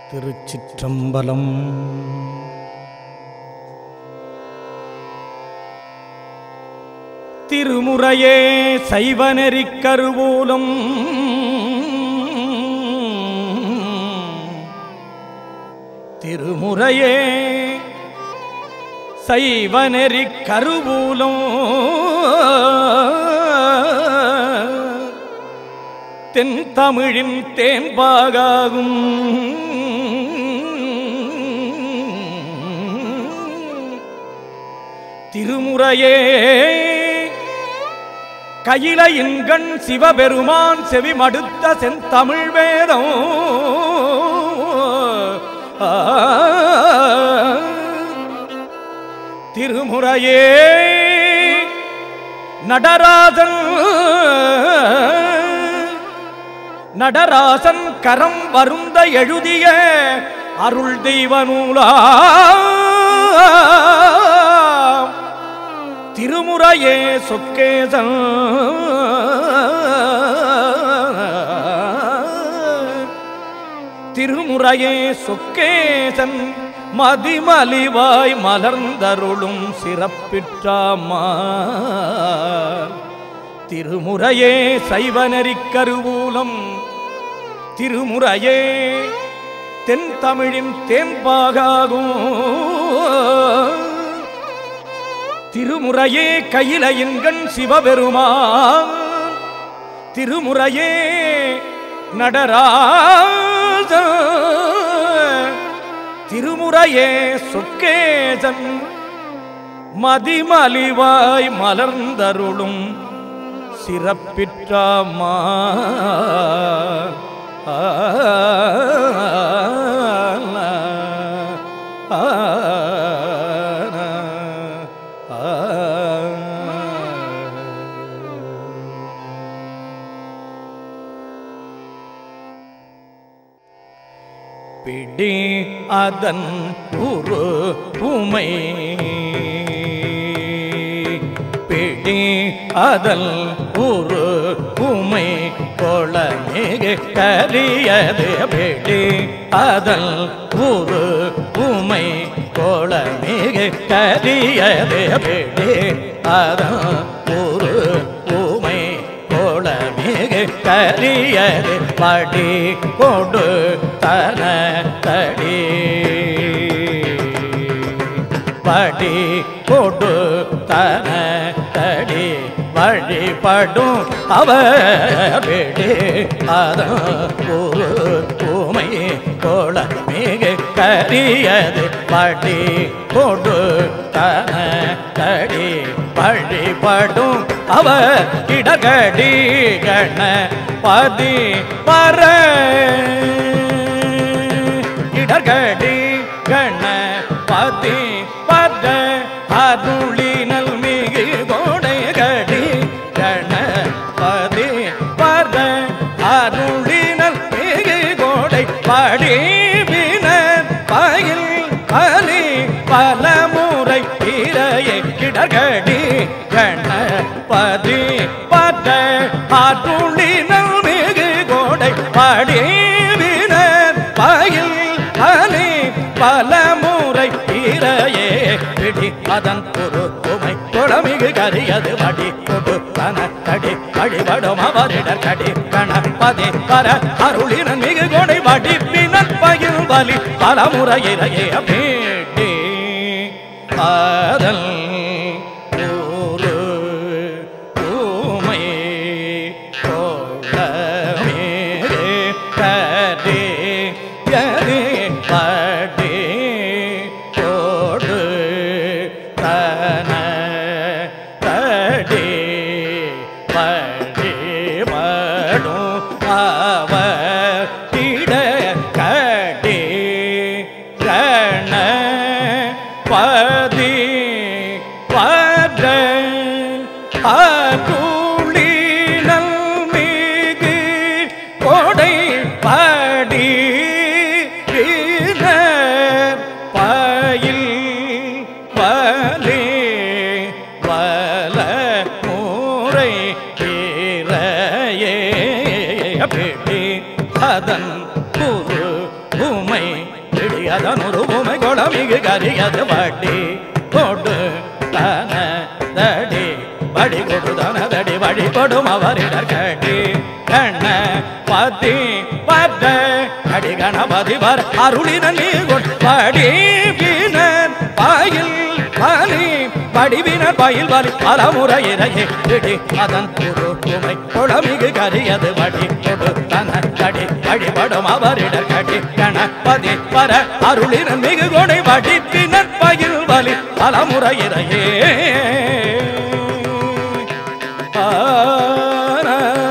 திருச்சிற்றம்பலம் திருமுறையே சைவநெறிக் கருவூலம் திருமுறையே சைவநெறிக் கருவூலம் தென் தமிழின் தேன்பாகாகும் திருமுறையே கையிலையின்கண் சிவபெருமான் செவிமடுத்த செந்தமிழ் வேதம் ஆ, திருமுறையே நடராஜன் நடராசன் கரம் வருந்த எழுதிய அருள் தெய்வ நூலா திருமுறையே சொக்கேசன் திருமுறையே சொக்கேசன் மதிமலிவாய் மலர்ந்தருளும் சிறப்பிற்றாமா திருமுறையே சைவநெறிக் கருவூலம் திருமுறையே தென் தமிழின் தேம்பாகாகும் திருமுறையே கையிலையின்கண் சிவபெருமான் திருமுறையே நடராஜ திருமுறையே சொக்கேசன் மதிமலிவாய் மலர்ந்தருளும் சிறப்பிற்றாமா ஆ, ஆ, பிடி அதன் உரு உமை பிடி அதல் உரு உமை கொளமிகு கரியது பிடி அதல் உரு உமை கொளமிகு கரியது பிடி அதல் உரு உமை கோளமிகு கரியது படி கொடு தன தடி படி கொடு தன தடி வழிபடும் அவடி அதன் ஒரு உமை கோள மிகு கரியது படி கொடு தன தடி வழிபடும் அவ இடகடி கண பதி பர இடகடி கண பதி பத அருளினல் மிகு கோடை கடி கண பதி பத அருளினல் மிகு கோடை படி வினர் பயில் பலி பலமுறை இரையை கிடகடி கண பதி பத அருளினல் மிகு கோடை படி வினர் பயில் பலி பலமுறை இரையே பிடி அதன் ஒரு உமை குளமிகு கரியது மடி கொடு தன கடி வழிபடும் அவரிடர் கடி கணபதி பர அருளின மிகு கொடை வடிப்பினன் பயில் பலி பலமுறை இரையே பீட்டி அதல் ஒரு ஊமை கோளமேரே கடி கடி படி கோடு தன தடி படி மடும் அவர் இட கடி கண பதி பத அருளினல் மிகு கொடை படி வீரர் பயில் வலி வல முறை வீரையே பிடி அதன் குரு உமை அதன் உருவுமை குளமிகு கரியது வட்டி கொடு தன தடி வடி கொடு தனதடி வழிபடும் அவரிடர் கட்டி கண்ண பதி பத்த அடி கணபதி வர் அருளின நீ படி பின்னர் பாயில் பலி படிவினர் பயில் வலி பலமுறை இறையே இடி அதன் குரு குமை குளமிகு கரியது வடி கொடு தன கடி வழிபடும் அவரிடர் கடி கணபதி வர அருளின மிகு கொடை வடி பின்னர் பயில் வலி பலமுறை இறையே ஆன,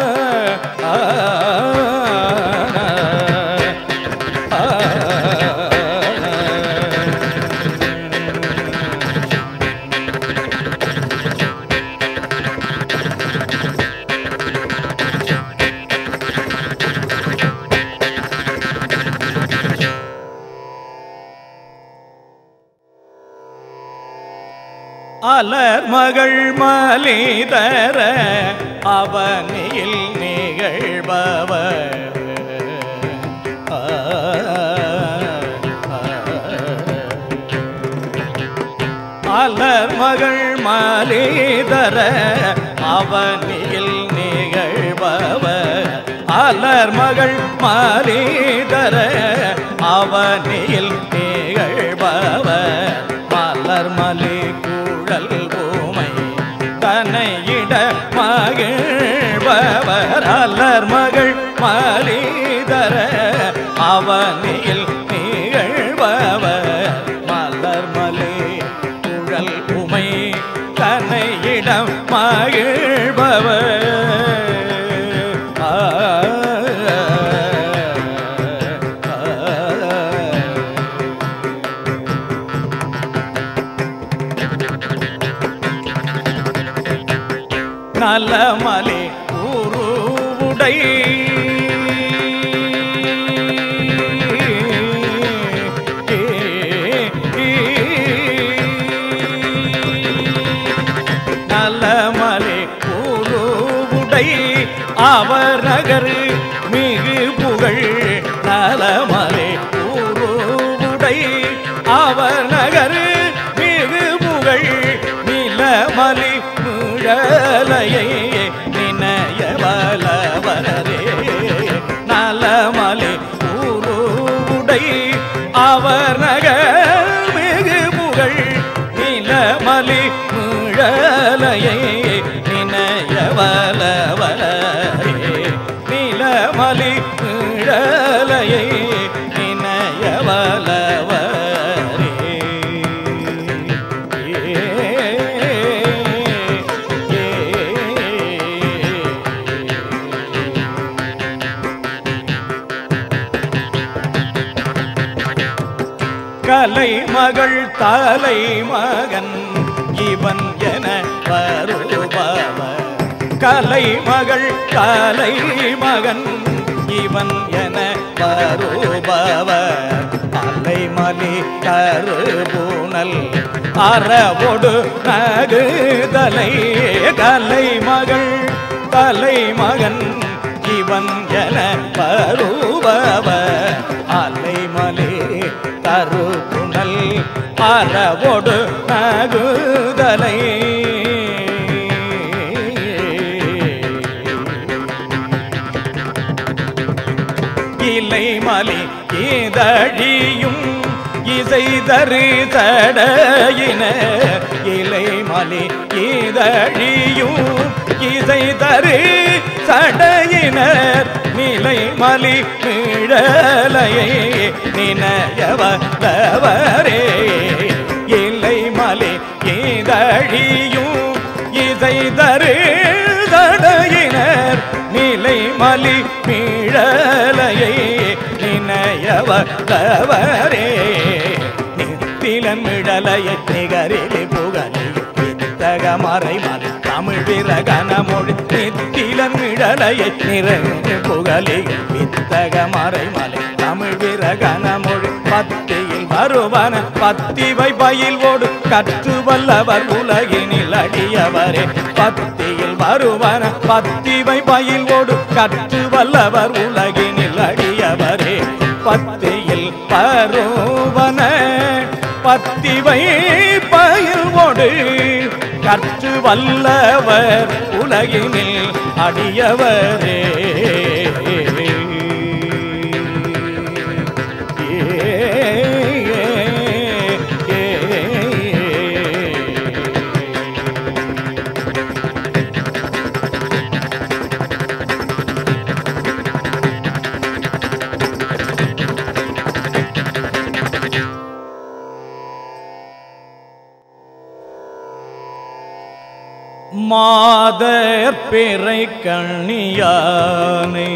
அலர் மகள் மலிதர அவனில் நிகழ்பவர் ஆ, ஆ. அலர் மகள் மலிதர அவனில் நிகழ்பவர் அலர் மகள் மலிதர அவனில் நிகழ்பவர் மலர் மலி குழல் பூமை தன்னையிட மகிழ்பவர் அலர் மகள் மலிதர அவனில் நிகழ்பவர் மலர் மலி குழல் உமை தன்னையிடம் மகிழ்பவர் ஆ, ஆ, ஆ. நலமலே உருவுடை நலமலே உருவுடை அவர் நகர் மிகு புகழ் நலமலே உருவுடை அவர் நகர் மிகு புகழ் நிலமலி முழலையை நினைய வலவரே நலமலி உருவுடை அவர் நகர் மிகு புகழ் நிலமலி முழலையை நினைய வலவரே நிலமலி முழலையை நினைய வலவரே கலை மகள் தலை மகன் இவன் என வருபவர் கலை மகள் கலை மகன் இவன் என வருபவர் அலை மலி கருபூனல் அறவொடு நகுதலை கலை மகள் கலை மகன் இவன் என வருபவர் அலைமலே தருகுணல் அறவொடு நகுதலை இலை மலி இதழியும் இசை தரு தடையின இலை மலி இதழியும் இசை தரு சடையினர் நிலை மலி மிழலையை நினையவரே இலை மலி இதழியும் இசை தரு தடையினர் நிலை மலி மிழலையை நினையவரே நித்திலன் மிழலையை நிகரில் புகழி வித்தக மறை மலை தமிழ் விரகன மொழி நித்திலன் மிழலையை நிறைந்து புகழி வித்தக மறை மலை தமிழ் விரகன மொழி பத்தியில் வருவன பத்திவை பயில் ஓடு கற்று வல்லவர் உலகினில் அடியவரே பத்தியில் வருவன பத்திவை பயில் ஓடு கற்று வல்லவர் உலகினில் அடியவரே பத்தியில் வருவ பத்திவை பயில்வோடு கற்று வல்லவர் உலகினில் அடியவரே மாதர் பிறை கண்ணியானை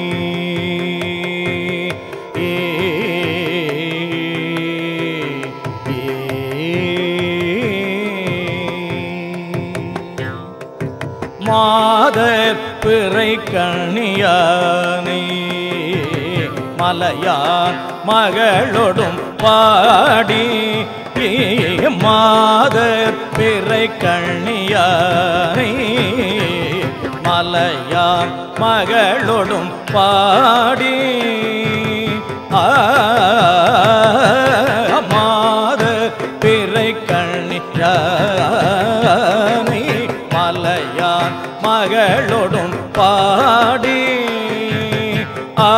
மாதர் பிறை கண்ணியானை மலையான் மகளொடும் பாடி மாதர் பிறை கண்ணியானை மலையான் மகளொடும் பாடி ஆ மாதர் பிறை கண்ணியானை மலையான் மகளொடும் பாடி ஆ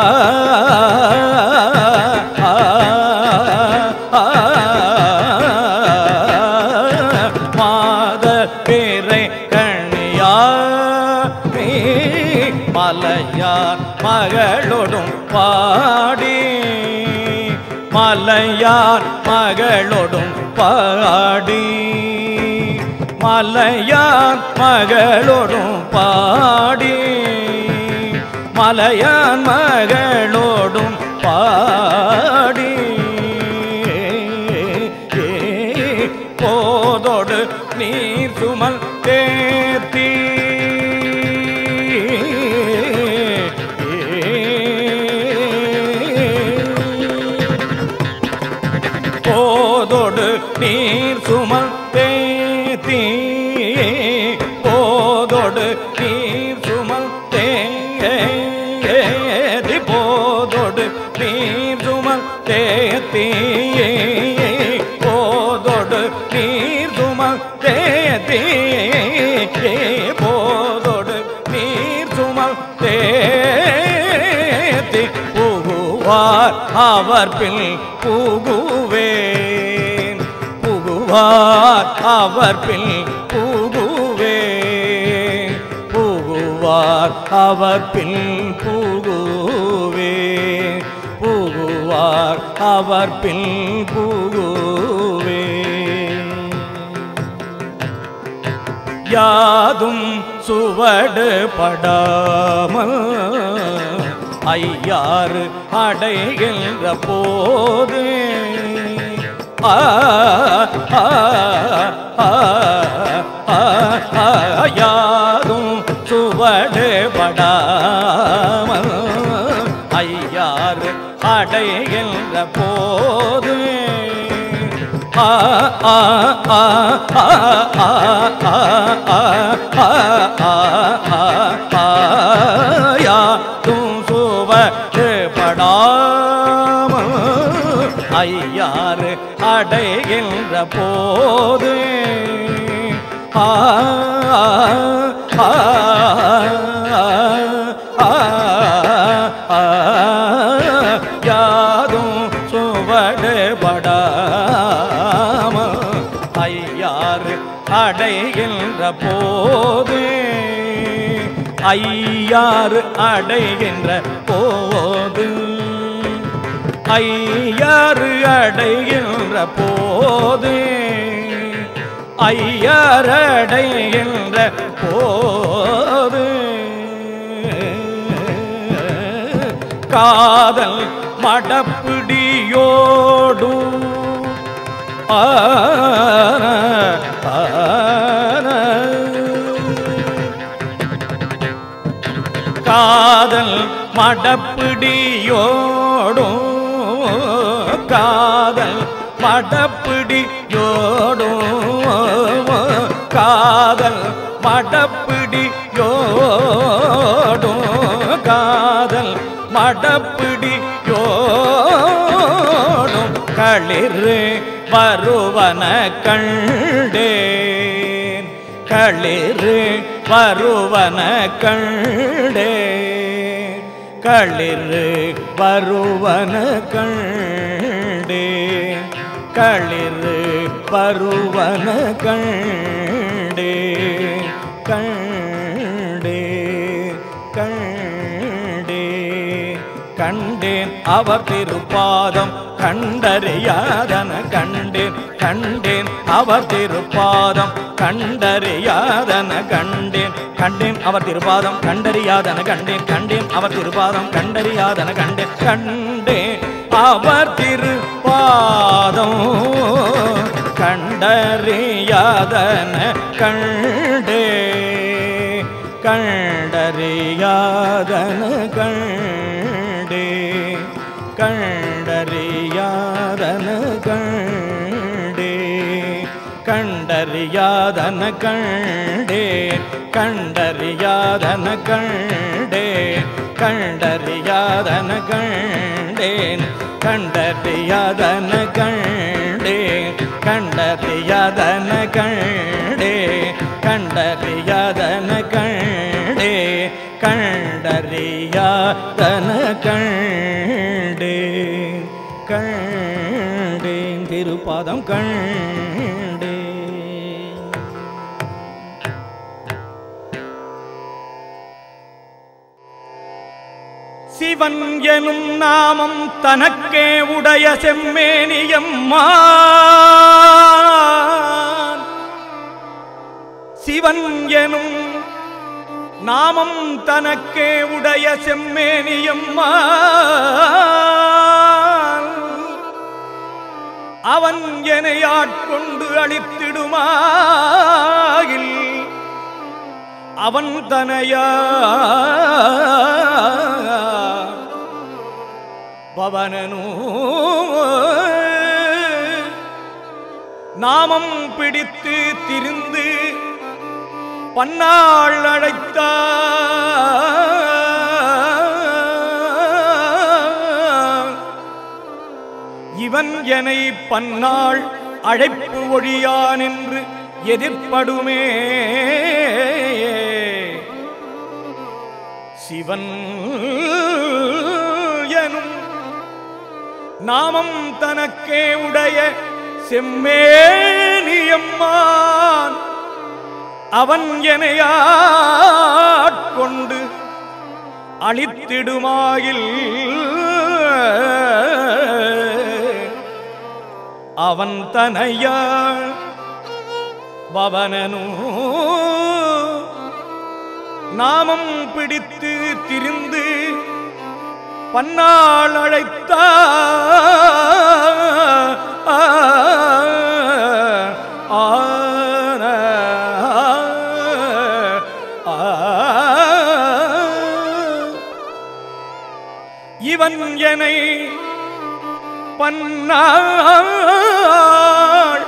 ஆ, ஆ, மாத பிறை கண்ணியானே மலையான் மகளொடும் பாடி மலையான் மகளொடும் பாடி மலையான் மகளொடும் பாடி மலையான் மகளோடும் பாடி போதோடு நீர் சுமல் தேத்தி போதோடு நீர் சுமல் தேத்தி போதோடு நீர் சுமல் தேதி போதோடு நீர் சுமல் தேத்தி போதோடு நீர் சுமல் தேத்தி போதோடு நீர் சுமல் தேத்தி புகுவார் அவர் பின் புகுவேன் புகுவார் அவர் பின் புகுவேன் புகுவார் அவர் பின் புகுவேன் புகுவார் அவர் பின் புகுவேன் யாதும் சுவடு படாமல் ஐயாறு அடைகின்ற போது ஆ, ஆ, ஆ, ஆ, ஆ, யாதும் சுவடு படாமல் ஐயாறு அடைகின்ற போது ஆ ஆ ஆ ஆ ஆ ஆ ஆ ஆ ஆ யா தும் சுவடு படாம ஐயாறு அடைகின்ற போது ஆ ஆ ஆ ஆ ஆ யாதும் சுவடு படாம ஐயாறு அடைகின்ற போது ஐயாறு அடைகின்ற போது ஐயாறு அடைகின்ற போது ஐயாறு அடைகின்ற போது காதல் மடப்பிடியோடும் ஆன, ஆன. காதல் மடப்பிடியோடும் காதல் மடப்பிடியோடும் காதல் மடப்பிடியோடும் காதல் மடப்பிடியோடும் களிறு வருவன கண்டேன் களிறு வருவன கண்டேன் களிறு வருவன கண்டேன் களிறு வருவன கண்டேன் கண்டேன் கண்டேன் கண்டேன் அவர் திருப்பாதம் கண்டறியாதன கண்டேன் கண்டேன் அவர் திருப்பாதம் கண்டறியாதன கண்டேன் கண்டேன் அவர் திருப்பாதம் கண்டறியாதன கண்டேன் கண்டேன் அவர் திருப்பாதம் கண்டறியாதன கண்டேன் கண்டேன் அவர் திருப்பாதம் கண்டறியாதன கண்டே கண்டறியாதன கண்டே கண்டறியாதன கண்டே கண்டறியாதன கண்டே கண்டறியாதன கண்டே கண்டறியாதன கண்டேன் கண்டறியாதன கண்டே கண்டறியாதன கண்டே கண்டறியாதன கண்டே கண்டறியாதன கண்டே கண்டேன் திருப்பாதம் கண்டே சிவன் எனும் நாமம் தனக்கே உடைய செம்மேனியம்மா சிவன் எனும் நாமம் தனக்கே உடைய செம்மேனியம்மா அவன் என்னை ஆட்கொண்டு அழித்திடுமாயில் அவன் தனையா பவனனோ நாமம் பிடித்து திரிந்து பன்னாள் அழைத்தான் இவன் எனை பன்னாள் அழைப்பு ஒழியான் என்று எதிர்ப்படுமே சிவன் எனும் நாமம் தனக்கே உடைய செம்மேனியம்மான் அவன் எனையாட்கொண்டு அழித்திடுமாயில் அவன் தனையா பவனனு நாமம் பிடித்து திரிந்து பன்னாள் அழைத்த இவன் என்னை பன்னாள்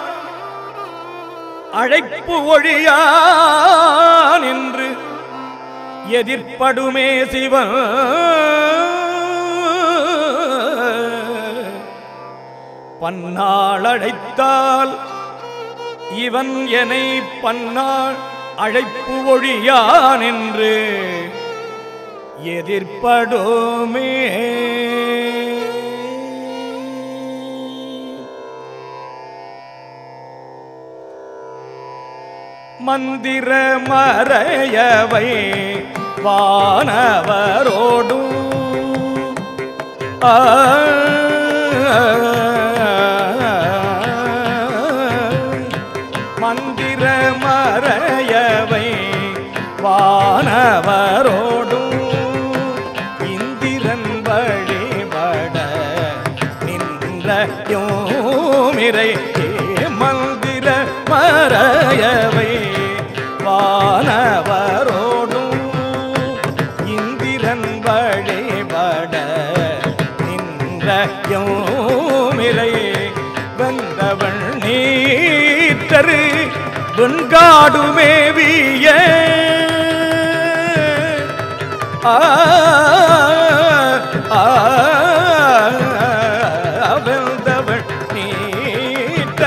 அழைப்பு ஒழியான் என்று எதிர்ப்படுமே சிவன் பன்னாள் அழைத்தால் இவன் என்னை பன்னாள் அழைப்பு ஒழியான் என்று எதிர்ப்படுமே மந்திர மறையவை வானவரோடும் ஆ மந்திர மறையவை வானவரோடும் இந்திரன் வழிபட நின்ற யோமிரை மந்திர மறையவை வானவரோடும் இந்திரன் வழிபட நின்ற யோமிரை வந்தவள் நீத்தரு வெண்காடுமேவிய ஆ ஆ வெந்தவள் நீத்த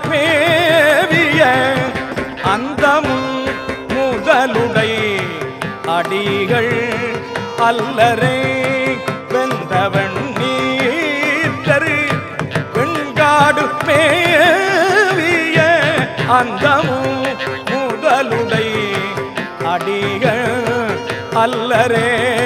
மேவிய அந்தமும் முதலுடை அடிகள் அல்லரே வெந்தவன் நீத்தரு வெண்காடு மேவிய அந்தமும் முதலுடை அடிகள் அல்லரே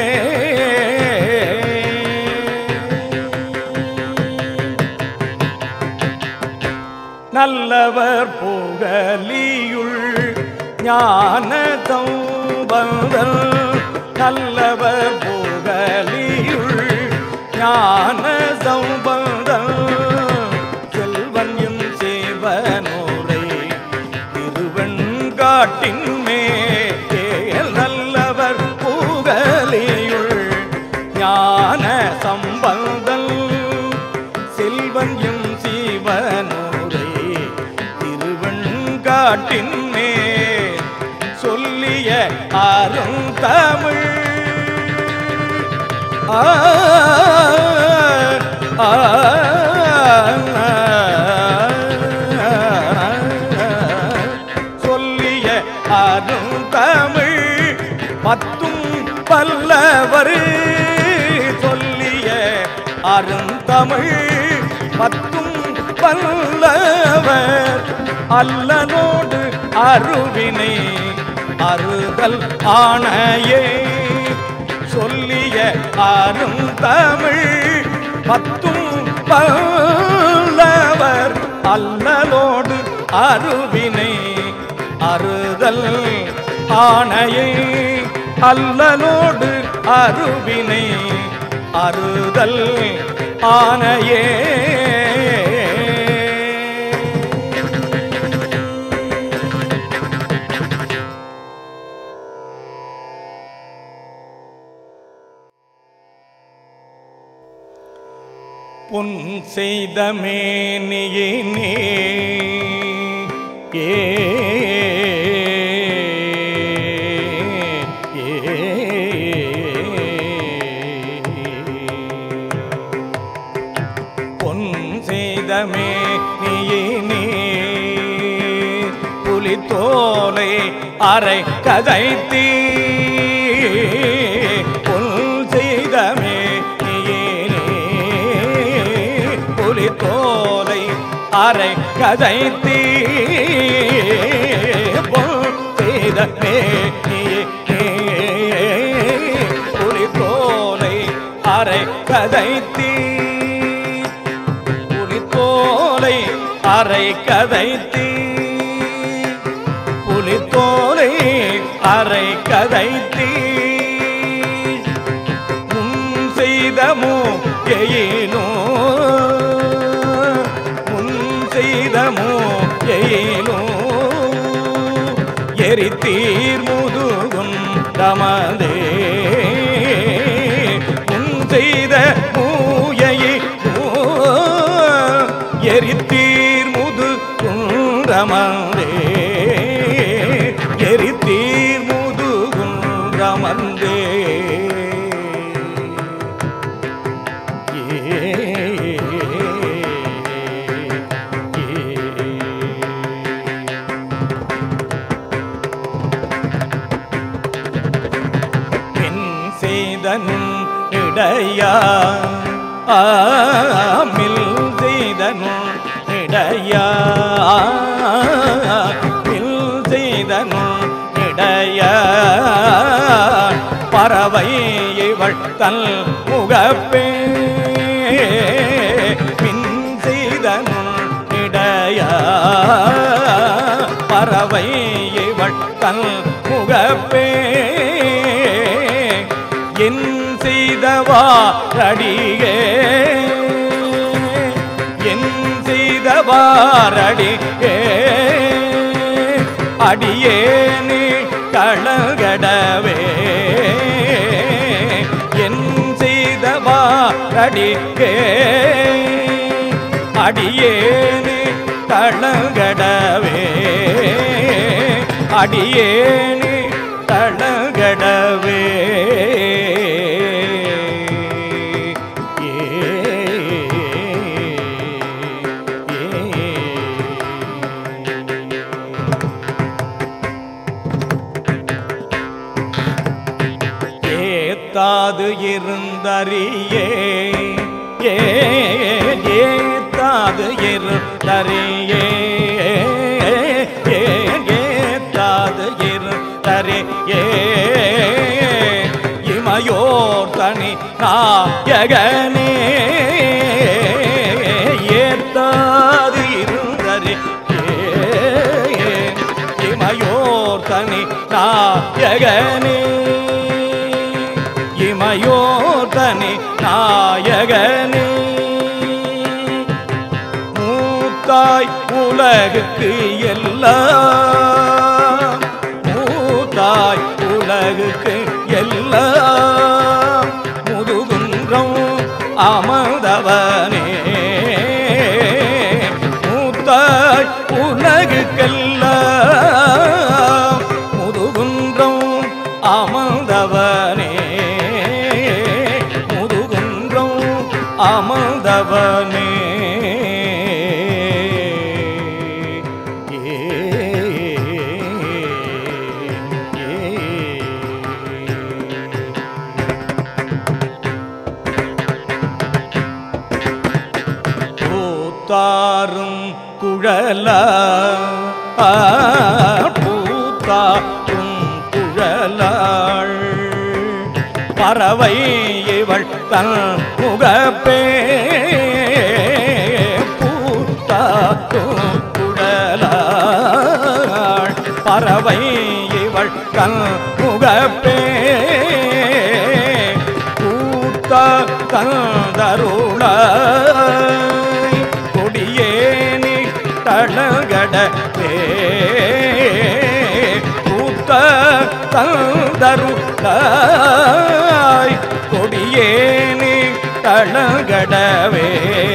நல்லவர் புகலியுள் ஞானதம் வந்தல் நல்லவர் புகலியுள் ஞான சம்பந்தம் செல்வன் எம் சேவனோரை திருவெண்காட்டின் மேல் நல்லவர் புகலியுள் ஞான சம்பந்தல் செல்வன் எம் சீவனோரை திருவெண்காட்டின் மேல் சொல்லிய அருந்தமிழ் ஆ ஆ, சொல்லிய அருந்தமிழ் பத்தும் பல்லவர் சொல்லிய அருந்தமிழ் பத்தும் பல்லவர் அல்லனோடு அருவினை அறுதல் ஆணையே சொல்லிய அருந்தமிழ் பத்தும் பல்லவர் அல்லலோடு அருவினை அறுதல் ஆணையை அல்லலோடு அருவினை அறுதல் ஆணையே பொன் செய்த மேனியினே ஏ பொன் செய்த மேனியினே புலித்தோலை அரை கதைத்தீ பொன் செய்த மேனியினே புலித்தோலை அரை கதைத்தீ பொன் செய்த மேனியினே புலித்தோலை அரை கதைத்தீ புலித்தோலை அரை கதைத்தீ புலித்தோலை அரை கதைத்தீ முன் செய்த மூக்கையினோ முன் செய்த மூக்கையினோ எரித்தீர் முதுகும் தமதே முன் செய்த மூயையை எரித்தீர் முது குன்றமந்தே எரித்தீர் முது குன்றமந்தே பின் செய்தனும் இடையா ஆமில் செய்தனும் இடையா மில் செய்தனும் இடையா பறவை இவள் தன் முகப்பே பின் செய்தனும் இடையா பறவை இவள் தன் முகப்பே என் செய்தவாரடியே என் செய்தவாரடியே அடியேனே களகடவே என் செய்தவாரடியே அடியேனே களகடவே அடியேனே களகடவே ஏ ஏத்தாது இருந்தறியே ஏ ஏத்தாது இருந்தறியே ஏ ஏத்தாது இருந்தறியே இமையோர் தனி நாயகனே ஏத்தாது இருந்தறியே இமையோர் தனி நாயகனே இமையோர் தனி நாயகனே மூத்தாய் உலகுக்கு எல்லாம் மூத்தாய் உலகுக்கு எல்லாம் முதுகுன்றம் அமர்ந்தவனே மூத்தாய் உலகுக்கெல்லாம் முதுகுன்றம் அமர்ந்தவனே முதுகுன்றம் அமர்ந்தவனே பூத்தாரும் குழல பூத்தாரும் குழலாள் பறவை இவள் தன் முகப்பே பூத்தாரும் குழலாள் பறவை இவள் தன் முகப்பே கூத்த கந்தருளாய் கொடியேனி தளகடவே கூத்த கந்தருளாய் கொடியேனி தளகடவே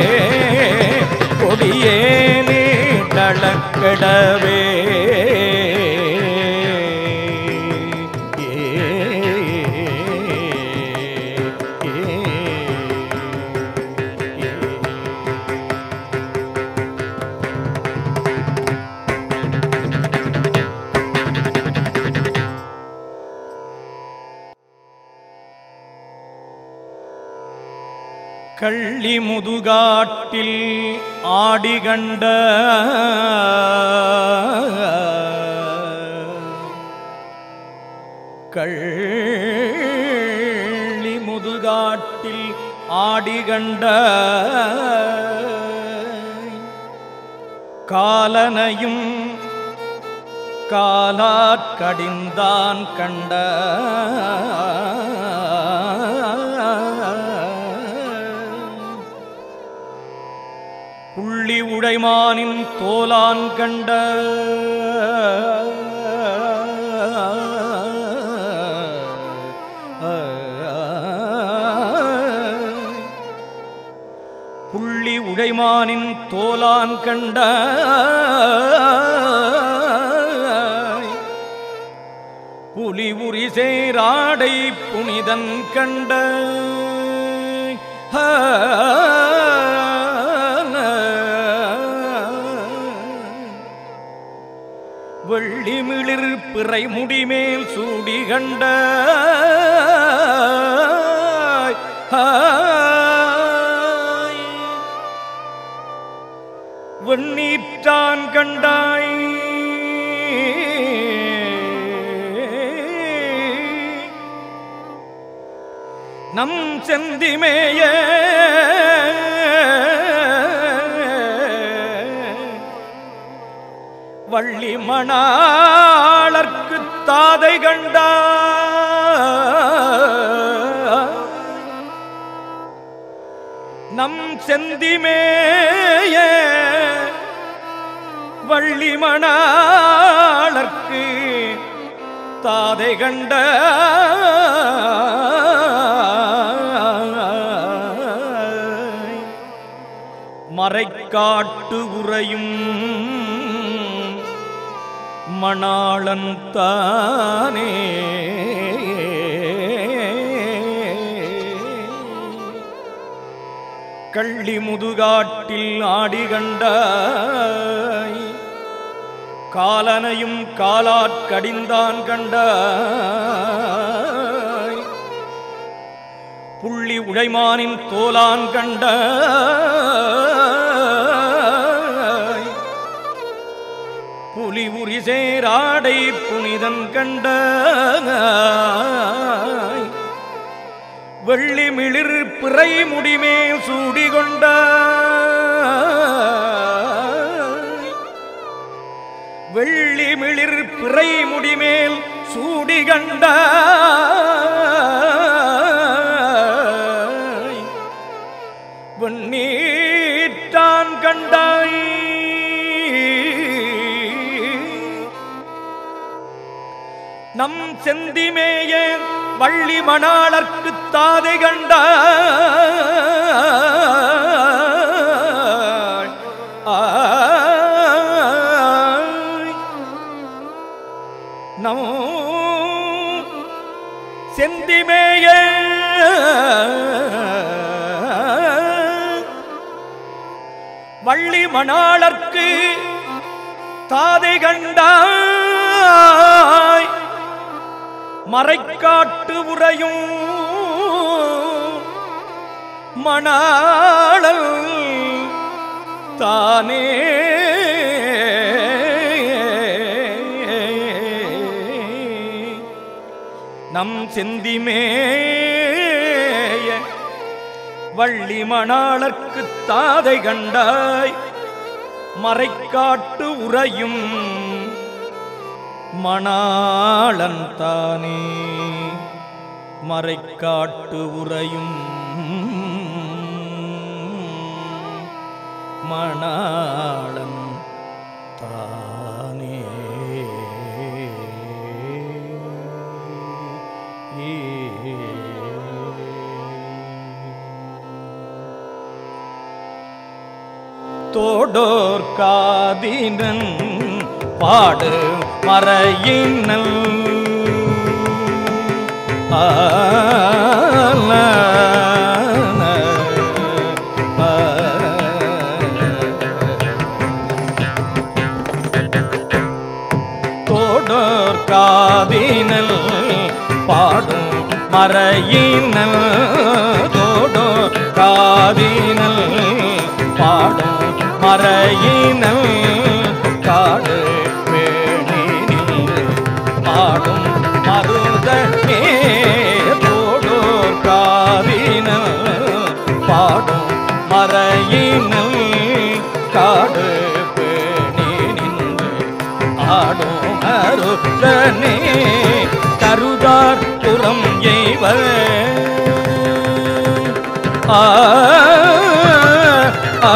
கொடியேனி தளகடவே கள்ளி முதுகாட்டில் ஆடிகண்ட கள்ளி முதுகாட்டில் ஆடிகண்ட காலனையும் காலாற்கடிந்தான் கண்ட புள்ளி உடைமானின் தோலான் கண்ட புள்ளி உடைமானின் தோலான் கண்ட புலி உரி சேராடை புனிதன் கண்ட வெள்ளிமிளிர் பிறை முடிமேல் சூடி கண்ட வெண்ணீற்றான் கண்டாய் நம் செந்திமேய வள்ளி மணாளர்க்கு தாதை கண்டா நம் செந்திமேய வள்ளி மணாளர்க்கு தாதை கண்ட மறைக்காட்டு உறையும் மணாளன் தானே கள்ளி முதுகாட்டில் ஆடி கண்டாய் காலனையும் காலாற்கடிந்தான் கண்டாய் புள்ளி உழைமானின் தோலான் கண்ட புலி உரி சேராடை புனிதன் கண்ட வெள்ளி மிளிர் பிறை முடிமேல் சூடி கொண்ட வெள்ளி மிளிர் பிறை முடிமேல் சூடி கண்ட வெண்ணீட்டான் கண்டாய் நம் செந்திமேய வள்ளி மணாளர்க்கு தாதை கண்டாய் ஆய். நம் செந்திமேய வள்ளி மணாளர்க்கு தாதை கண்டாய் மறைக்காட்டு உறையும் மணாளல் தானே நம் செந்திமேய வள்ளி மணாளர்க்கு தாதை கண்டாய் மறைக்காட்டு உறையும் மணாளன் தானே மறைக்காட்டு உறையும் மணாளன் தானே தோடோர் காதினன் பாடு மறையினல் ஆன தோடோர் காதினல் பாடும் மறையினல் தோடோர் காதினல் பாடும் மறையினல் காடு வேணினில் பாடும் மருதனே தோடோர் காதினல் பாடும் மறையினல் காடு பேணி நின்று ஆடும் அருளனே கருதார் புறம் எய்வர் ஆ ஆ.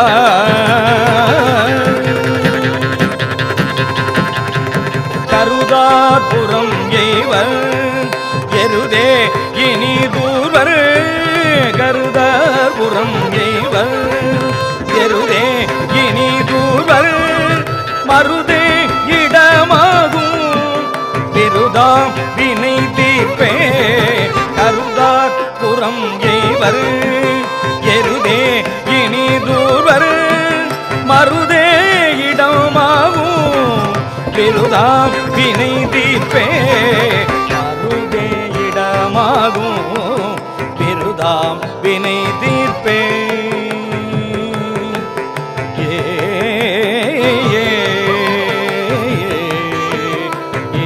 கருதார் புறம் எய்வர் எருதே இனி தூர்வர் கருதார் புறம் எய்வர் எருதே இனி தூர்வர் மருதே இடமாகும் பெருதாம் வினை தீர்ப்பே கருதார் புறம் எய்வர் எருதே இனி தூர்வர் மருதே இடமாகும் பெருதாம் வினை தீர்ப்பே மருதே இடமாகும் பெருதாம் வினை தீர்ப்பே ஏ ஏ, ஏ,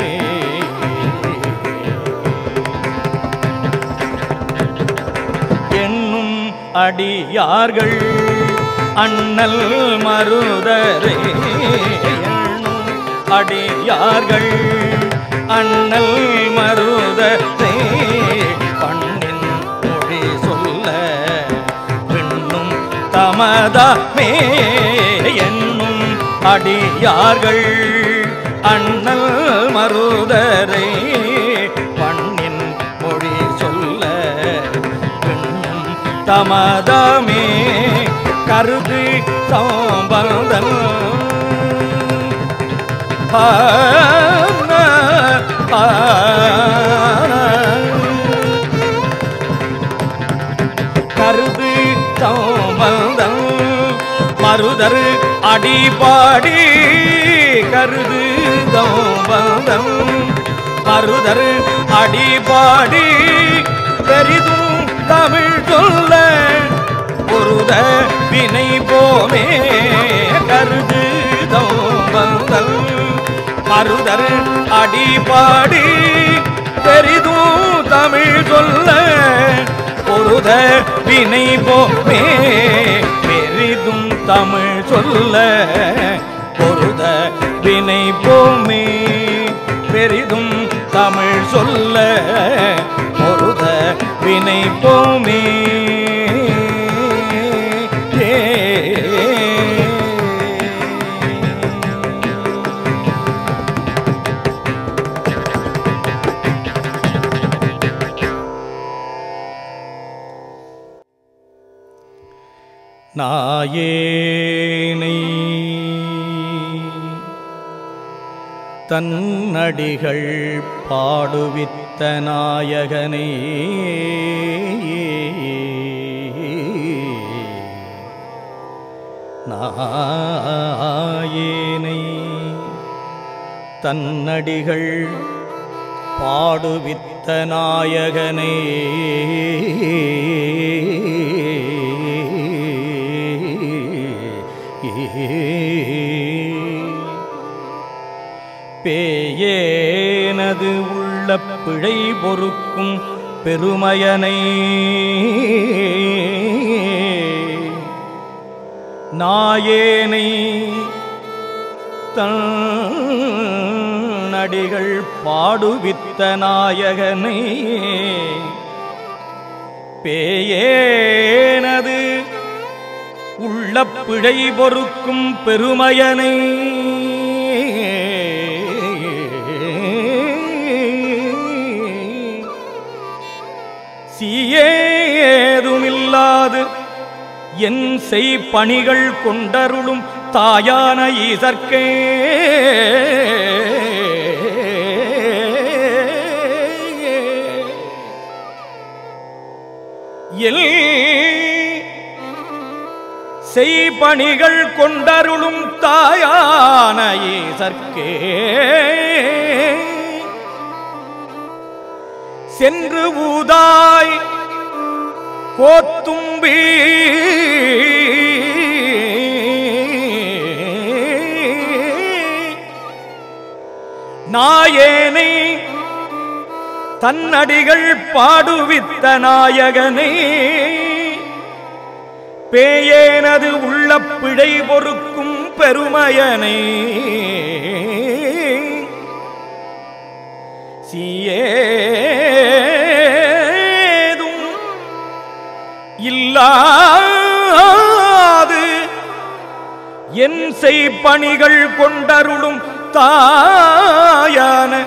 என்னும் அடியார்கள் அண்ணல் மருதரே என்னும் அடியார்கள் அண்ணல் மருதரே பண்ணின் மொழி சொல்ல பெண்ணும் தமதமே என்னும் அடியார்கள் அண்ணல் மருதரை பண்ணின் மொழி சொல்ல பெண்ணும் தமதமே கருது சாம்பந்தன் ஆ, ஆ, கருது சாம்பந்தன் மருதர் அடிபாடி கருது சாம்பந்தன் மருதர் அடிபாடி பெரிதும் தமிழ் சொல்ல பொருத வினை போமே கருது வந்தல் மருதர் அடிபாடி பெரிதும் தமிழ் சொல்ல பொருத வினை போமே பெரிதும் தமிழ் சொல்ல பொருத வினை போமே பெரிதும் தமிழ் சொல்ல பொருத வினை போமே நாயேனை தன்னடிகள் பாடுவித்த நாயகனே நாயேனை தன்னடிகள் பாடுவித்த நாயகனே பேயேனது உள்ள பிழை பொறுக்கும் பெருமையனை நாயேனை தன்னடிகள் பாடுவித்த நாயகனை பேயேனது உள்ள பிழை பொறுக்கும் பெருமையனை சீயேதுமில்லாது என் செய் பணிகள் கொண்டருளும் தாயான ஈசற்கே எல் செய்பணிகள் கொண்டருளும் தாயான ஈசற்கே சென்று ஊதாய் கோத்தும்பி நாயேனை தன்னடிகள் பாடுவித்த நாயகனே பேயேனது உள்ள பிழை பொறுக்கும் பெருமையனை சீயேதும் இல்லாது என் செய் பணிகள் கொண்டருளும் தாயான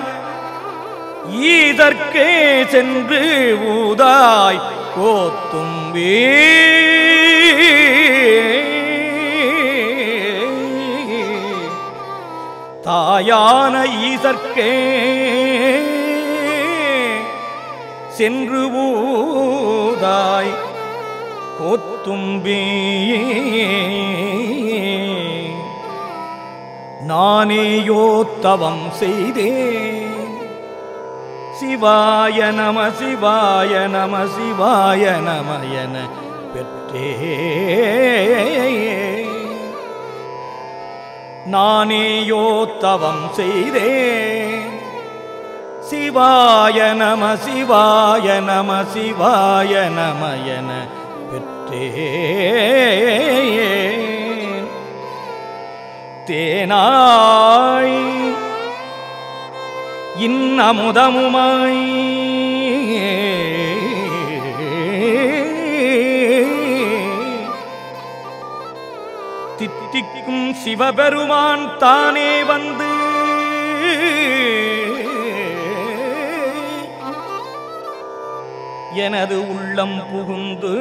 ஈதற்கே சென்று ஊதாய் கோத்தும்பே தாயான ஈசற்கே சென்று ஊதாய் கோத்தும்பே நானேயோ தவம் செய்தேன் சிவாய நம சிவாய நம சிவாய நமயன பெற்றே நானேயோ தவம் செய்தேன் சிவாய நம சிவாய நம சிவாய நமயன பெற்றே தேனாய் இன்னமுதமுமாய் தித்திக்கும் சிவபெருமான் தானே வந்து எனது உள்ளம் புகுந்து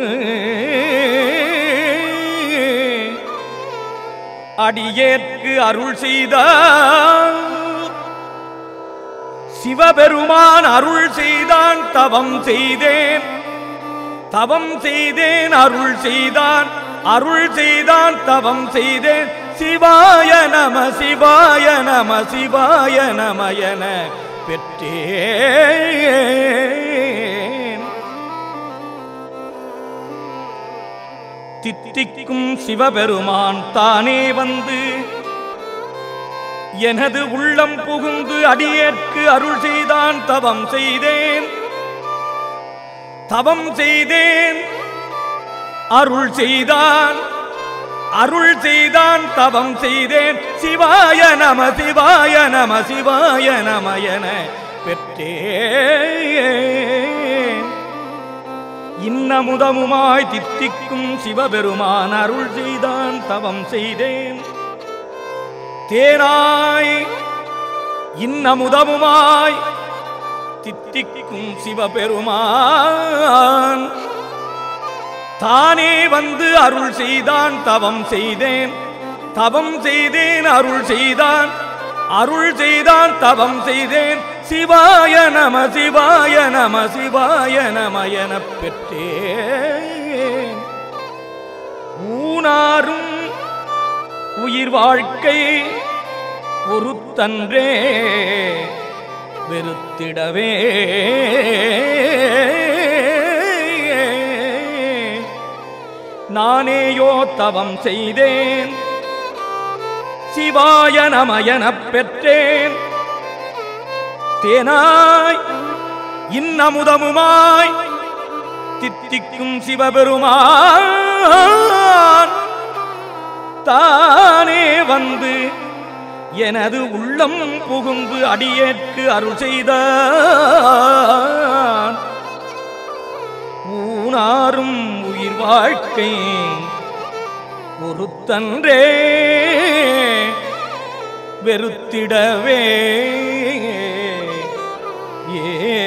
அடியேற்கு அருள் செய்தார் சிவபெருமான் அருள் செய்தான் தவம் செய்தேன் தவம் செய்தேன் அருள் செய்தான் அருள் செய்தான் தவம் செய்தேன் சிவாய நம சிவாய நம சிவாய நமயன பெற்றேன் தித்திக்கும் சிவபெருமான் தானே வந்து எனது உள்ளம் புகுந்து அடியேற்கு அருள் செய்தான் தவம் செய்தேன் தவம் செய்தேன் அருள் செய்தான் அருள் செய்தான் தவம் செய்தேன் சிவாய நம சிவாய நம சிவாய நம என பெற்றேன் இன்னமுதமுமாய் தித்திக்கும் சிவபெருமான் அருள் செய்தான் தவம் செய்தேன் தேனாய் இன்னமுதமுமாய் தித்திக்கும் சிவபெருமான் தானே வந்து அருள் செய்தான் தவம் செய்தேன் தவம் செய்தேன் அருள் செய்தான் அருள் செய்தான் தவம் செய்தேன் சிவாய நம சிவாய நம சிவாய நம எனப் பெற்றேன் ஊனாரும் உயிர் வாழ்க்கை ஒருத்தன்றே வெறுத்திடவே நானேயோ தவம் செய்தேன் சிவாய நம எனப் பெற்றேன் தேனாய் இன்னமுதமுமாய் தித்திக்கும் சிவபெருமான் தானே வந்து எனது உள்ளம் புகுந்து அடியேற்கு அருள் செய்தான் ஊனாரும் உயிர் வாழ்க்கை ஒருத்தன்றே வெறுத்திடவே ஏ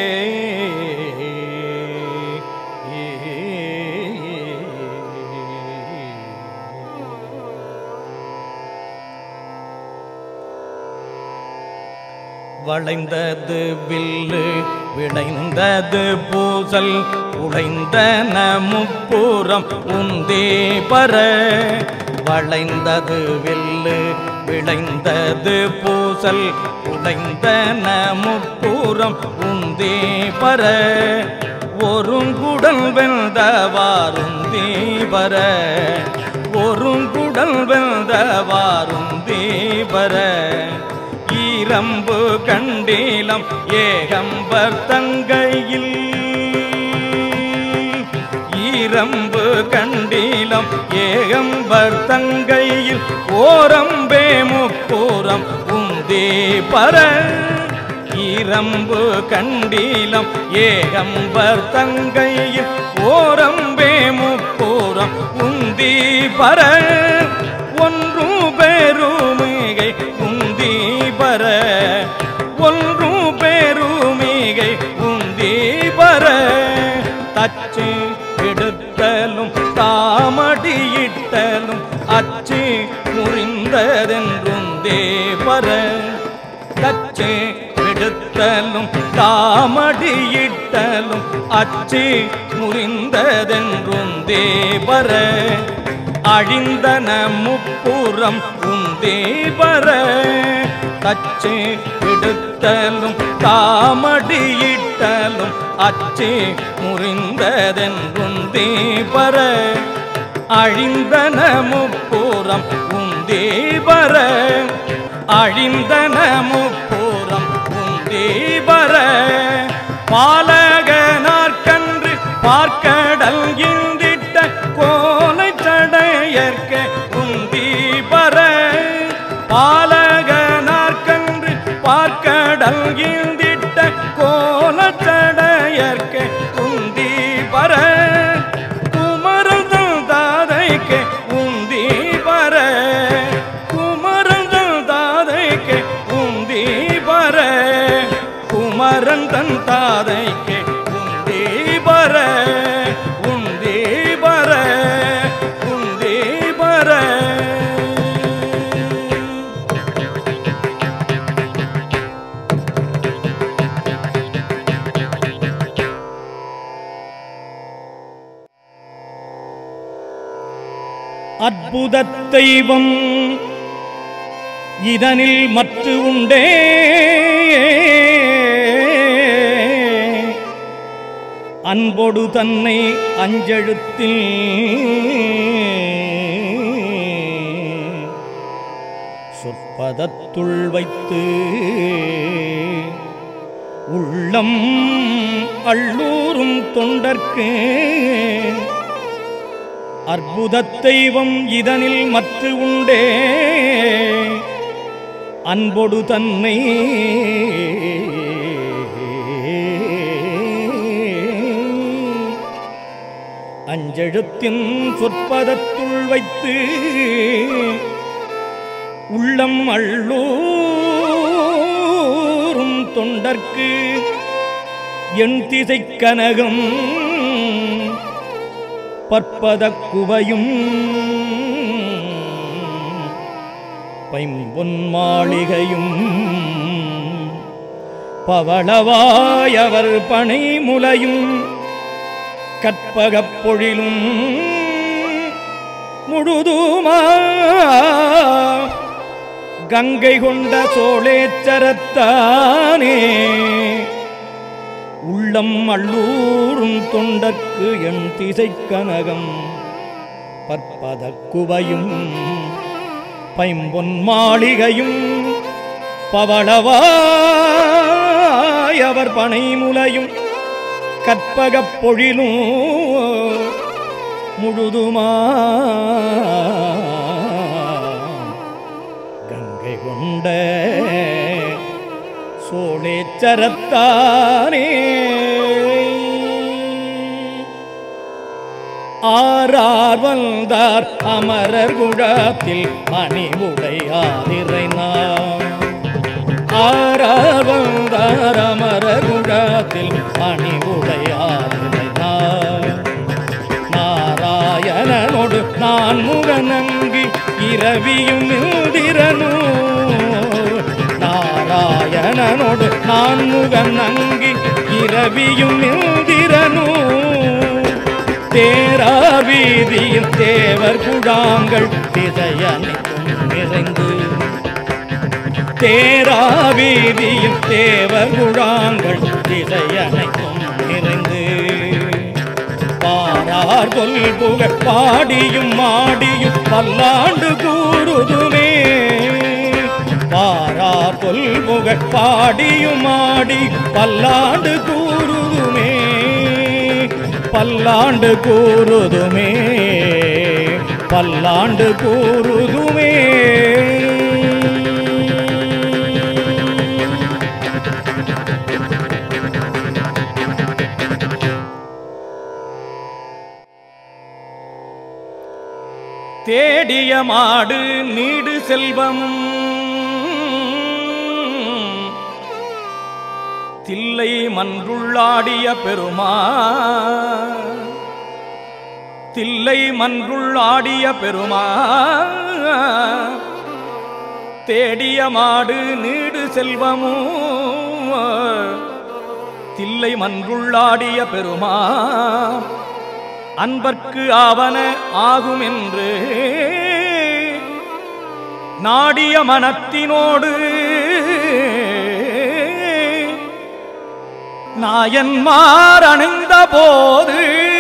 வளைந்தது வில்லு விளைந்தது பூசல் உடைந்தன முப்புறம் உந்தே பர வளைந்தது வில்லு விளைந்தது பூசல் உடைந்தன முப்புறம் உந்தே பர ஒருங்குடல் வெந்தவாரும் தீபர ஒருங்குடல் வெந்தவாரும் தீபர ஈரம்பு கண்டீலம் ஏகம்பர் தங்கையில் ஈரம்பு கண்டீலம் ஏகம்பர் தங்கையில் ஓரம்பே முப்பூரம் உந்தே பர ஈரம்பு கண்டீலம் ஏகம்பர் தங்கையில் ஓரம்பே முப்பூரம் உந்தி பர ஒன்று பெருமிகை உந்தி பர ஒன்று பெருமிகை உந்தி பர தச்சு எடுத்தலும் தாமடியிட்டலும் அச்சு முறிந்ததென்றும் தேவர தச்சு எடுத்தலும் தாமடியிட்டலும் அச்சு முறிந்ததென்றும் தேவர அழிந்தன முப்புறம் உந்தேவர தச்சு எடுத்தலும் தாமடியிட்டலும் அச்சு முறிந்ததென்றும் தேவர அழிந்தன முப்புறம் உந்தேவர அழிந்தன முப்புறம் உந்தேவர பாலகனார்கன்று பார்க்கடல் இந்திட்ட கோலை தடையற்க உந்தி பர பாலகனார்கன்று பார்க்கடல் இந்திட்ட கோல தடையற்க உந்தி பர குமரதல் தாதைக்கு உந்தி பர குமரதல் தாதைக்கு உந்தி பர குமரன் தன் தாதைக்கு உந்தி பர உந்தி பர உந்தி பர அற்புத தெய்வம் இதனில் மற்று உண்டே அன்பொடு தன்னை அஞ்செழுத்தில் சொற்பதத்துள் வைத்து உள்ளம் அள்ளூரும் தொண்டர்க்கு அற்புதத் தெய்வம் இதனில் மற்று உண்டே அன்பொடு தன்னை அஞ்செழுத்தின் சொற்பதத்துள் வைத்து உள்ளம் அள்ளூரும் தொண்டர்க்கு என் திசைக் கனகம் பற்பதக் குவையும் பைம்பொன் மாளிகையும் பவளவாயவர் பனை முலையும் கற்பகப் பொழிலும் முழுதுமா கங்கை கொண்ட சோழேச்சரத்தானே உள்ளம் அள்ளூரும் தொண்டர்க்கு என் திசைக் கனகம் பற்பதக் குவையும் பைம்பொன் மாளிகையும் பவளவாயவர் பனை முலையும் கற்பகப் பொழிலும் முழுதுமா கங்கை கொண்ட சோழேச்சரத்தானே ஆறார் வந்தார் அமரர் குழாத்தில் அணிவுடையாதிரைனார் ஆறார் வந்தார் அமரர் குழாத்தில் அணிவுடையாதிரைனார் நாராயணனோடு நான் முகநங்கி இரவியும் இந்திரனோ நாராயணனோடு நான் முகநங்கி இரவியும் இந்திரனோ தேரா வீதியில் தேவர் குழாங்கள் திசையனைக்கும் நிறைந்து தேரா வீதியில் தேவர் குழாங்கள் திசையனைக்கும் நிறைந்து பாரார் சொல் புகழ் பாடியும் மாடியும் பல்லாண்டு கூறுதுமே பாரார் சொல் புகழ் பாடியும் மாடி பல்லாண்டு கூறுதுமே பல்லாண்டு கூறுதுமே பல்லாண்டு கூறுதுமே தேடிய மாடு நீடு செல்வமும் தில்லை மன்றுள்ளாடிய பெருமா தில்லை மன்றுள்ளாடிய பெருமா தேடிய மாடு நீடு செல்வமும் தில்லை மன்றுள்ளாடிய பெருமா அன்பர்க்கு ஆவன ஆகும் என்று நாடிய மனத்தினோடு நாயன்மார் அணிந்த போது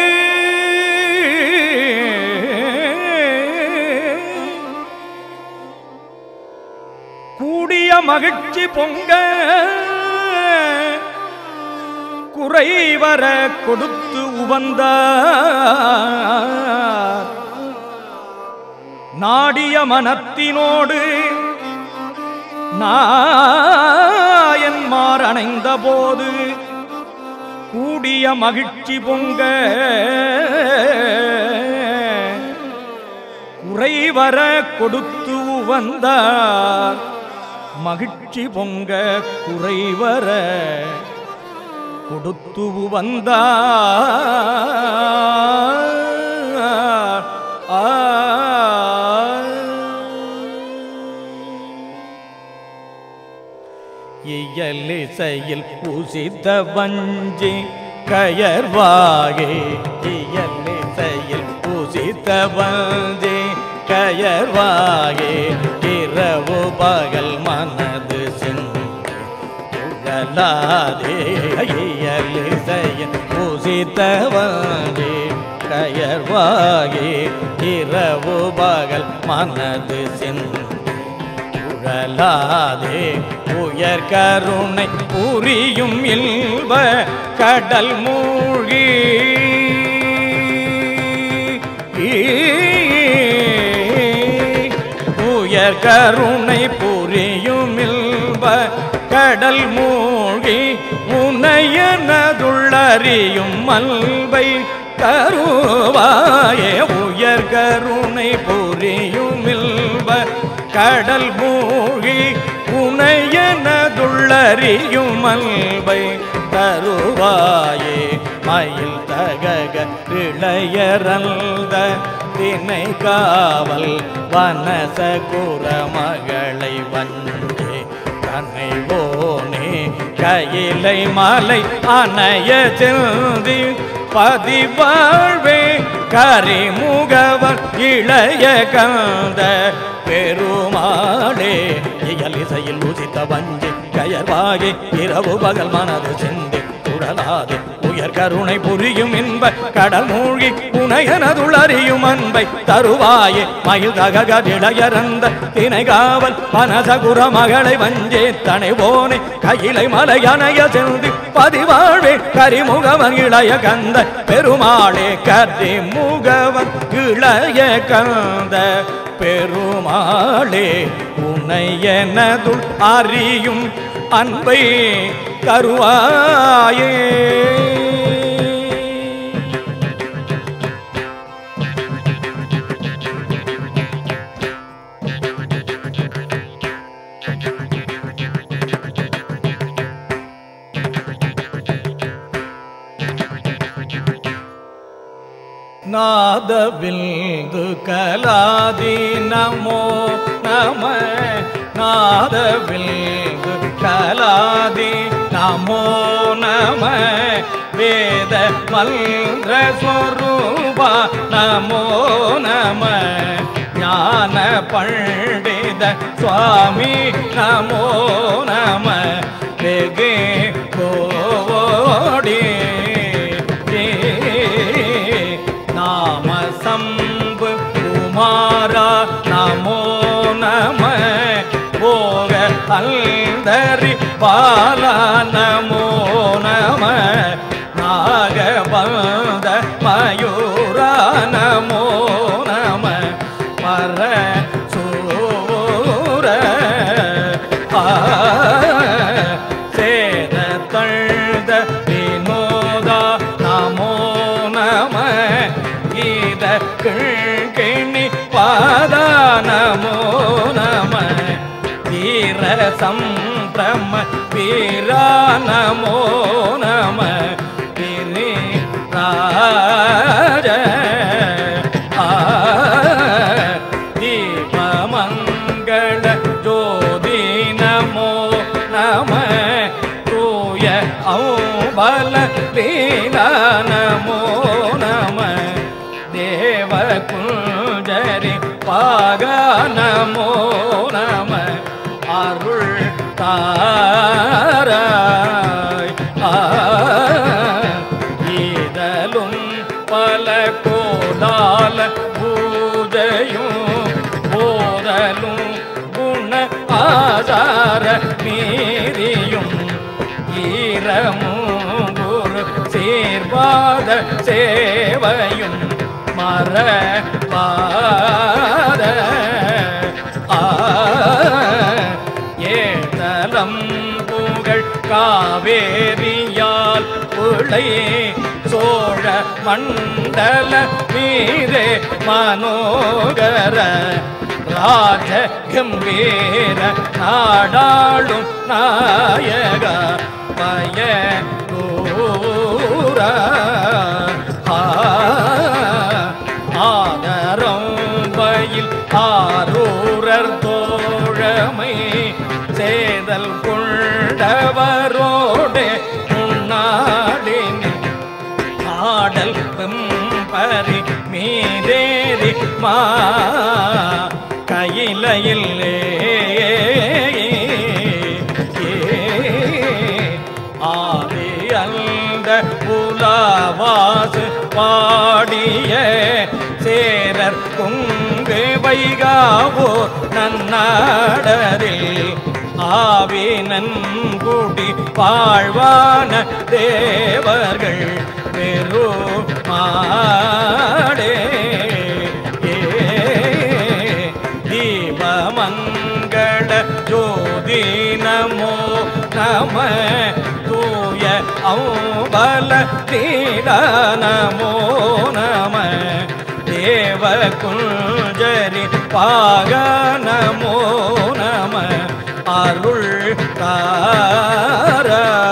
கூடிய மகிழ்ச்சி பொங்க குறைவர கொடுத்து உவந்த நாடிய மனத்தினோடு நாயன்மார் அணைந்த போது கூடிய மகிழ்ச்சி பொங்க குறைவர கொடுத்து உவந்தார் மகிழ்ச்சி பொங்க குறைவர கொடுத்து வந்தார் ஆ. இயலிசையில் பூசித்த வஞ்சி கயர்வாகே இயலிசையில் பூசித்த வஞ்சி கயர்வாகே இரவு பகல் மனது சென்று உழலாதே இயலிசையின் பூசித்தவனே கயர்வாகி இரவு பகல் மனது சென்று உழலாதே உயர் கருணை புரியும் இல்வ கடல் மூழ்கி உயர் கருணை புரியும் இல்வ கடல் மூழ்கி உனையனதுள்ளறியும் மல்வை கருவாயே உயர் கருணை புரியும் இல்வ கடல் மூழ்கி உனையனதுள்ளறியும் மல்வை தருவாயே மயில் தகக இளையரந்த தினை காவல் வனச குரமகளை வந்தே தன்னை போனே கையிலை மலை அணைய செல்தி பதிவாழ்வே கரிமுகவர் இளைய கந்த பெருமாளே இயல் இசையில் உதித்த வஞ்சி கயர்வாகி இரவு பகல் மனது சென்று உடலாது உயர் கருணை புரியும் இன்ப கடல் மூழ்கி உனையனதுளறியும் அன்பை தருவாயே மயில் தககடிளையறந்த தினைகாவல் பனசகுர மகளை வஞ்சே தனை போனே கையிலை மலையணைய சென்று பதிவாழ்வே கரிமுகவன் இளைய கந்த பெருமாளே கரி முகவன் இளைய கந்த பெருமாளே உன்னை எனதுள் அறியும் அன்பை தருவாயே நாதவில்து கலாதி நமோ நம நாதவில்து கலாதி நமோ நம வேத மல்ற ஸ்வரூபா நமோ நம ஞான பண்டித சுவாமி நமோ நம வெகு கோடி நாம சம்பு குமாரா நமோ நம போக அல்தரி பாலா நமோ நம நாகபந்த மயூரா நமோ நம பர சூர ஆ சேத தழ்த வினோதா நமோ நம கீத கிழ்கிணி பாதா நமோ நம வீர சம்பிரம வீரா நமோ நம விரி ராஜ ஆ தீபமங்கள ஜோதி நமோ நம தூய ஔபல லீலா நமோ நம தேவ குஞ்சரி பாக நமோ நம அருள் தாராய் ஆ ஈதலும் பல கோலால பூஜையும் போதலும் குண ஆதார மீறியும் ஈரமும் குரு சீர்வாத சேவையும் மறவாத ஆ ஏதலம் புகழ் காவேரியால் புழை சோழ மண்டல மீரே மனோகர ராஜ கம்பீர நாடாளும் நாயக பய ஆதரம் பயில் ஆரூரர் தோழமை சேதல் கொண்டவரோடு முன்னாடின் ஆடல் வெம்பரி மீதேறி மா கையிலையில் வாசு பாடிய சேரர் கொங்கு வைகாவோ நன்னாடரில் ஆவி நன்குடி வாழ்வான தேவர்கள் பெருமாடே தீபமங்கள ஜோதி நமோ நம தூய ஔபல தீட நமோ நம தேவ குஞ்சரி பாக நமோ நம அருள் கார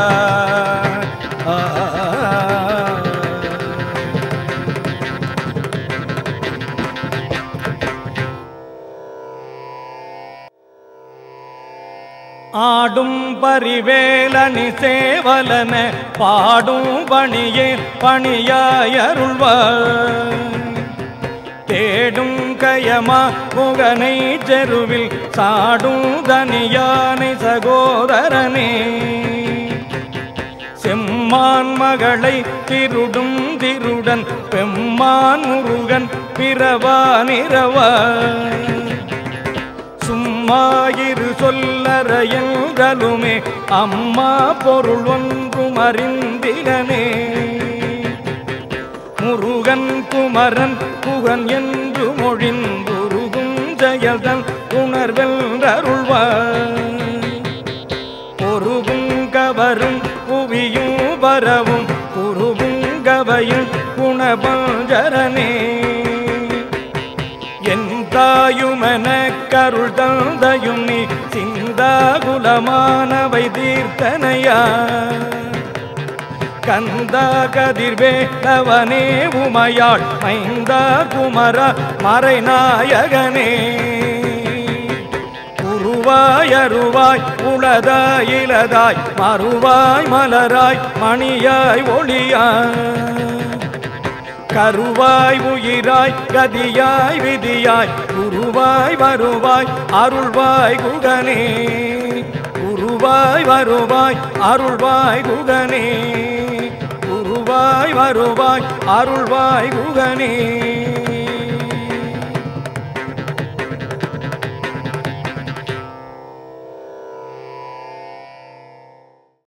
ஆடும் பரிவேலனி சேவலன பாடும் பணியே பணியாயருள்வார் தேடும் கயமா முகனை செருவில் சாடும் தனியானை சகோதரனே செம்மான் மகளை திருடும் திருடன் பெம்மான் முருகன் பிறவா நிறவா சும்மாயிரு சொல்லறையல்களுமே அம்மா பொருள் ஒன்றும் அறிந்திலனே முருகன் குமரன் புகன் என்று மொழிந்துருகும் செயல்தன் உணர்வென்றருள்வார் பொருகும் கவரும் புவியும் வரவும் குருவும் கவையும் குணபஞ்சரனே என் தாயுமென கருள் தந்தையும் நீ சிந்தாகுலமானவை தீர்த்தனையா கந்தா கதிர்வேலவனே உமையாள் மைந்தா குமர மறைநாயகனே உருவாய் அருவாய் உளதாய் இலதாய் மறுவாய் மலராய் மணியாய் ஒளியாய் கருவாய் உயிராய் கதியாய் விதியாய் குருவாய் வருவாய் அருள்வாய் குகனே குருவாய் வருவாய் அருள்வாய் குகனே குருவாய் வருவாய் அருள்வாய் குகனே